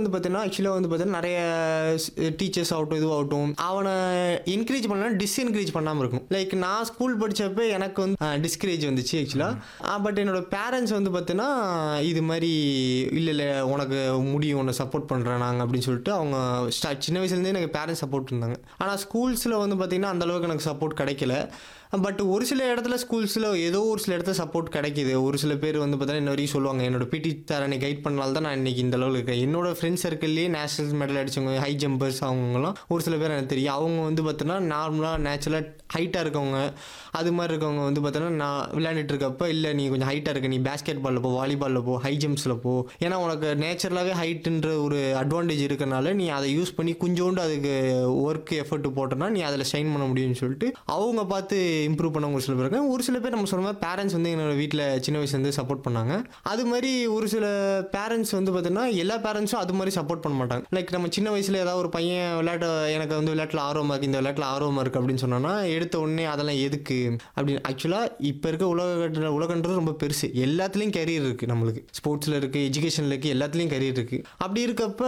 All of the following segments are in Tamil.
வந்து பார்த்தீங்கன்னா ஆக்சுவலாக வந்து பார்த்தீங்கன்னா நிறைய டீச்சர்ஸ் ஆகட்டும் இதுவாகட்டும் அவனை என்கரேஜ் பண்ணலாம் டிஸ்என்கரேஜ் பண்ணாமல் இருக்கும் லைக் நான் ஸ்கூல் படித்தப்ப எனக்கு வந்து டிஸ்கரேஜ் வந்துச்சு ஆக்சுவலாக பட் என்னோட பேரண்ட்ஸ் வந்து பார்த்தீங்கன்னா இது மாதிரி இல்லை இல்லை உனக்கு முடியும் உன்னை சப்போர்ட் பண்ணுறேன் நாங்கள் அப்படின்னு சொல்லிட்டு அவங்க ஸ்டா சின்ன வயசுலேருந்தே எனக்கு பேரண்ட்ஸ் சப்போர்ட் இருந்தாங்க ஆனால் ஸ்கூல்ஸில் வந்து பார்த்தீங்கன்னா அந்த அளவுக்கு எனக்கு சப்போர்ட் கிடைக்கல பட் ஒரு சில இடத்துல ஸ்கூல்ஸில் ஏதோ ஒரு சில இடத்துல சப்போர்ட் கிடைக்குது ஒரு சில பேர் வந்து பார்த்தீங்கன்னா இன்ன வரைக்கும் சொல்லுவாங்க என்னோட பிடி தரனை கைட் பண்ணனால தான் நான் இன்னைக்கு இந்த அளவுக்கு இருக்கேன் என்னோட ஃப்ரெண்ட்ஸ் சர்க்கிள்லேயே நேஷனல் மெடல் அடிச்சவங்க ஹை ஜம்பர்ஸ் அவங்கலாம் ஒரு சில பேர் எனக்கு தெரியும் அவங்க வந்து பார்த்தோன்னா நார்மலாக நேச்சுரலாக ஹைட்டாக இருக்கவங்க அது மாதிரி இருக்கவங்க வந்து பார்த்தோன்னா நான் விளையாண்டுட்டு இருக்கப்ப இல்லை நீ கொஞ்சம் ஹைட்டாக இருக்க நீ பேஸ்கெட் பாலில் போ வாலிபாலில் போ ஹை ஜம்ப்ஸில் போ ஏன்னா உனக்கு நேச்சுரலாகவே ஹைட்டுன்ற ஒரு அட்வான்டேஜ் இருக்கனால நீ அதை யூஸ் பண்ணி கொஞ்சோண்டு அதுக்கு ஒர்க் எஃபர்ட் போட்டோன்னா நீ அதில் ஷைன் பண்ண முடியும்னு சொல்லிட்டு அவங்க பார்த்து இம்ப்ரூவ் பண்ணவங்க ஒரு சில பேர் இருக்காங்க ஒரு சில பேர் நம்ம சொன்ன மாதிரி பேரண்ட்ஸ் வந்து என்னோட வீட்டில் சின்ன வயசுலேருந்து சப்போர்ட் பண்ணாங்க அது மாதிரி ஒரு சில பேரண்ட்ஸ் வந்து பார்த்தீங்கன்னா எல்லா பேரண்ட்ஸும் அது மாதிரி சப்போர்ட் பண்ண மாட்டாங்க லைக் நம்ம சின்ன வயசில் ஏதாவது ஒரு பையன் விளையாட்டு எனக்கு வந்து விளையாட்டில் ஆர்வமாக இருக்குது இந்த விளையாட்டில் ஆர்வமாக இருக்குது அப்படின்னு சொன்னோன்னா எடுத்த உடனே அதெல்லாம் எதுக்கு அப்படின்னு ஆக்சுவலாக இப்போ இருக்க உலக உலகன்றது ரொம்ப பெருசு எல்லாத்துலேயும் கரியர் இருக்குது நம்மளுக்கு ஸ்போர்ட்ஸில் இருக்குது எஜுகேஷனில் இருக்குது எல்லாத்துலேயும் கரியர் இருக்குது அப்படி இருக்கப்ப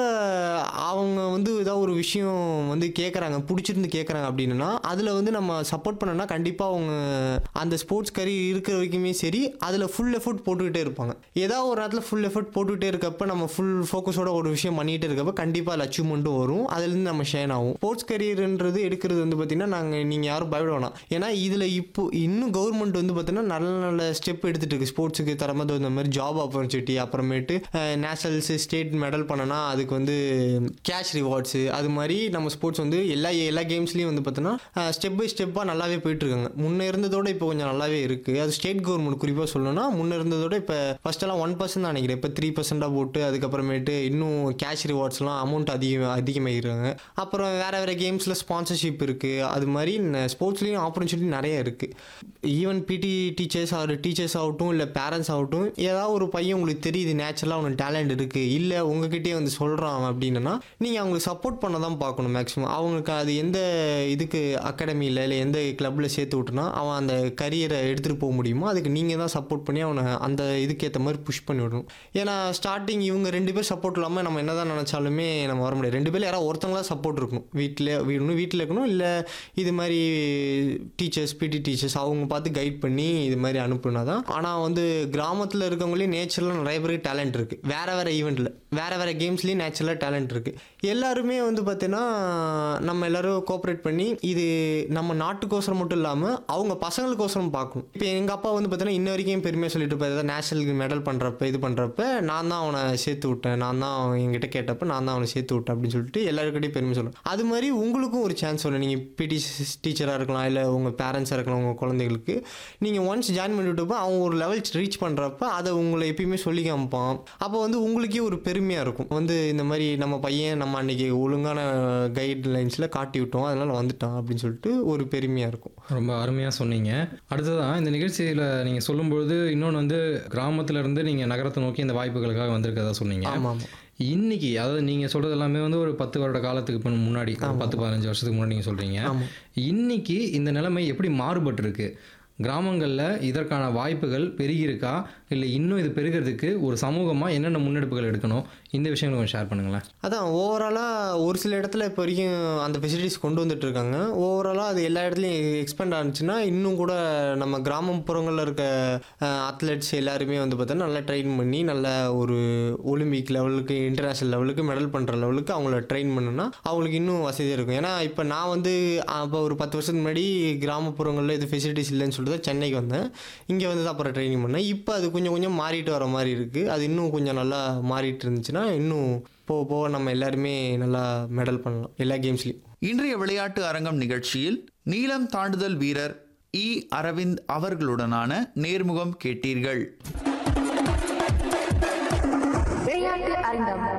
அவங்க வந்து ஏதாவது ஒரு விஷயம் வந்து கேட்குறாங்க பிடிச்சிருந்து கேட்குறாங்க அப்படின்னா அதில் வந்து நம்ம சப்போர்ட் பண்ணோம்னா கண்டிப்பாக அவங்க அந்த ஸ்போர்ட்ஸ் கரியர் இருக்கிற வரைக்குமே சரி அதில் ஃபுல் எஃபர்ட் போட்டுக்கிட்டே இருப்பாங்க ஏதாவது ஒரு நேரத்தில் ஃபுல் எஃபர்ட் போட்டுக்கிட்டே இருக்கப்ப நம்ம ஃபுல் ஃபோக்கஸோட ஒரு விஷயம் பண்ணிகிட்டே இருக்கப்ப கண்டிப்பாக அதில் அச்சீவ்மெண்ட்டும் வரும் அதுலேருந்து நம்ம ஷேன் ஆகும் ஸ்போர்ட்ஸ் கரியர்ன்றது எடுக்கிறது வந்து பார்த்திங்கன்னா நாங்கள் நீங்கள் யாரும் பயப்பட வேணாம் ஏன்னா இதில் இப்போ இன்னும் கவர்மெண்ட் வந்து பார்த்தீங்கன்னா நல்ல நல்ல ஸ்டெப் எடுத்துகிட்டு இருக்கு ஸ்போர்ட்ஸுக்கு தரமாக இந்த மாதிரி ஜாப் ஆப்பர்ச்சுனிட்டி அப்புறமேட்டு நேஷனல்ஸ் ஸ்டேட் மெடல் பண்ணனா அதுக்கு வந்து கேஷ் ரிவார்ட்ஸு அது மாதிரி நம்ம ஸ்போர்ட்ஸ் வந்து எல்லா எல்லா கேம்ஸ்லேயும் வந்து பார்த்தோன்னா ஸ்டெப் பை ஸ்டெப்பாக நல்லாவே போயிட்டுருக்காங்க முன்னே இருந்ததோட இப்போ கொஞ்சம் நல்லாவே இருக்குது அது ஸ்டேட் கவர்மெண்ட் குறிப்பாக சொல்லணும்னா முன்னே இருந்ததோட இப்போ ஃபஸ்ட்டெல்லாம் ஒன் பர்சன்ட் தான் நினைக்கிறேன் இப்போ த்ரீ பர்சென்ட்டாக போட்டு அதுக்கப்புறமேட்டு இன்னும் கேஷ் ரிவார்ட்ஸ்லாம் அமௌண்ட் அதிகம் அதிகமாகிருக்காங்க அப்புறம் வேறு வேறு கேம்ஸில் ஸ்பான்சர்ஷிப் இருக்குது அது மாதிரி ஸ்போர்ட்ஸ்லேயும் ஆப்பர்ச்சுனிட்டி நிறைய இருக்குது ஈவன் பிடி டீச்சர்ஸ் ஆர் டீச்சர்ஸ் ஆகட்டும் இல்லை பேரண்ட்ஸ் ஆகட்டும் ஏதாவது ஒரு பையன் உங்களுக்கு தெரியுது நேச்சுரலாக உனக்கு டேலண்ட் இருக்குது இல்லை உங்ககிட்டயே வந்து சொல்கிறான் அப்படின்னா நீங்கள் அவங்களுக்கு சப்போர்ட் பண்ண தான் பார்க்கணும் மேக்ஸிமம் அவங்களுக்கு அது எந்த இதுக்கு அகாடமியில் இல்லை எந்த கிளப்பில் சேர்த்து விட்டுனா அவன் அந்த கரியரை எடுத்துகிட்டு போக முடியுமோ அதுக்கு நீங்கள் தான் சப்போர்ட் பண்ணி அவனை அந்த இதுக்கேற்ற மாதிரி புஷ் பண்ணி விடணும் ஏன்னா ஸ்டார்டிங் இவங்க ரெண்டு பேர் சப்போர்ட் இல்லாமல் நம்ம என்ன தான் நினச்சாலுமே நம்ம வர முடியாது ரெண்டு பேர் யாராவது ஒருத்தங்களா சப்போர்ட் இருக்கணும் வீட்டில் வீடு வீட்டில் இருக்கணும் இல்லை இது மாதிரி டீச்சர்ஸ் பிடி டீச்சர்ஸ் அவங்க பார்த்து கைட் பண்ணி இது மாதிரி அனுப்புனா தான் ஆனால் வந்து கிராமத்தில் இருக்கவங்களே நேச்சுரலாக நிறைய பேருக்கு டேலண்ட் இருக்குது வேறு வேறு ஈவெண்ட்டில் வேறு வேறு கேம்ஸ்லேயும் நேச்சுரலாக டேலண்ட் இருக்குது எல்லாருமே வந்து பார்த்தீங்கன்னா நம்ம எல்லோரும் கோஆப்ரேட் பண்ணி இது நம்ம நாட்டுக்கோசரம் மட்டும் இல்லாமல் அவங்க பசங்களுக்கோசரம் பார்க்கணும் இப்போ எங்கள் அப்பா வந்து பார்த்தீங்கன்னா இன்ன வரைக்கும் பெருமையாக சொல்லிட்டு இருப்பாரு ஏதாவது நேஷனல் மெடல் பண்ணுறப்ப இது பண்ணுறப்ப நான் தான் அவனை சேர்த்து விட்டேன் நான் தான் அவன் என்கிட்ட கேட்டப்ப நான் தான் அவனை சேர்த்து விட்டேன் அப்படின்னு சொல்லிட்டு எல்லாருக்கிட்டையும் பெருமை சொல்லுவேன் அது மாதிரி உங்களுக்கும் ஒரு சான்ஸ் வரும் நீங்கள் பிடி டீச்சராக இருக்கலாம் இல்லை உங்கள் பேரண்ட்ஸாக இருக்கலாம் உங்கள் குழந்தைகளுக்கு நீங்கள் ஒன்ஸ் ஜாயின் பண்ணி விட்டப்போ அவன் ஒரு லெவல் ரீச் பண்ணுறப்ப அதை உங்களை எப்பயுமே சொல்லி காமிப்பான் அப்போ வந்து உங்களுக்கே ஒரு பெருமையாக இருக்கும் வந்து இந்த மாதிரி நம்ம பையன் நம்ம அன்னைக்கு ஒழுங்கான கைட் லைன்ஸில் காட்டி விட்டோம் அதனால் வந்துட்டான் அப்படின்னு சொல்லிட்டு ஒரு பெருமையாக இருக்கும் ரொம்ப அருமையாக சொன்னீங்க அடுத்ததான் இந்த நிகழ்ச்சியில் நீங்கள் சொல்லும்பொழுது இன்னொன்று வந்து கிராமத்துல இருந்து நீங்கள் நகரத்தை நோக்கி இந்த வாய்ப்புகளுக்காக வந்திருக்கதா சொன்னீங்க ஆமாம் ஆமாம் இன்னைக்கு அதாவது நீங்கள் சொல்கிறது எல்லாமே வந்து ஒரு பத்து வருட காலத்துக்கு இப்ப முன்னாடி ஒரு பத்து பதினஞ்சு வருஷத்துக்கு முன்னாடி நீங்கள் சொல்கிறீங்க ஆமாம் இன்னைக்கு இந்த நிலைமை எப்படி மாறுபட்டிருக்கு கிராமங்களில் இதற்கான வாய்ப்புகள் பெருகியிருக்கா இல்லை இன்னும் இது பெருகிறதுக்கு ஒரு சமூகமாக என்னென்ன முன்னெடுப்புகள் எடுக்கணும் இந்த விஷயங்களை கொஞ்சம் ஷேர் பண்ணுங்களேன் அதான் ஓவராலாக ஒரு சில இடத்துல இப்போ வரைக்கும் அந்த ஃபெசிலிட்டிஸ் கொண்டு வந்துட்டு இருக்காங்க ஓவராலாக அது எல்லா இடத்துலையும் எக்ஸ்பெண்ட் ஆனிச்சுன்னா இன்னும் கூட நம்ம கிராமப்புறங்களில் இருக்க அத்லெட்ஸ் எல்லாருமே வந்து பார்த்தோன்னா நல்லா ட்ரெயின் பண்ணி நல்ல ஒரு ஒலிம்பிக் லெவலுக்கு இன்டர்நேஷ்னல் லெவலுக்கு மெடல் பண்ணுற லெவலுக்கு அவங்கள ட்ரெயின் பண்ணுன்னா அவங்களுக்கு இன்னும் வசதியாக இருக்கும் ஏன்னா இப்போ நான் வந்து அப்போ ஒரு பத்து வருஷத்துக்கு முன்னாடி கிராமப்புறங்களில் இது ஃபெசிலிட்டிஸ் இல்லைன்னு சொல்லிட்டு தான் சென்னைக்கு வந்தேன் இங்கே வந்து தான் அப்புறம் ட்ரைனிங் பண்ணேன் இப்போ அது கொஞ்சம் கொஞ்சம் மாறிட்டு வர மாதிரி இருக்குது அது இன்னும் கொஞ்சம் நல்லா மாறிட்டு இருந்துச்சுன்னா இன்னும் போக போக நம்ம எல்லாருமே நல்லா மெடல் பண்ணலாம் எல்லா கேம்ஸ்லையும் இன்றைய விளையாட்டு அரங்கம் நிகழ்ச்சியில் நீளம் தாண்டுதல் வீரர் இ அரவிந்த் அவர்களுடனான நேர்முகம் கேட்டீர்கள் விளையாட்டு அரங்கம்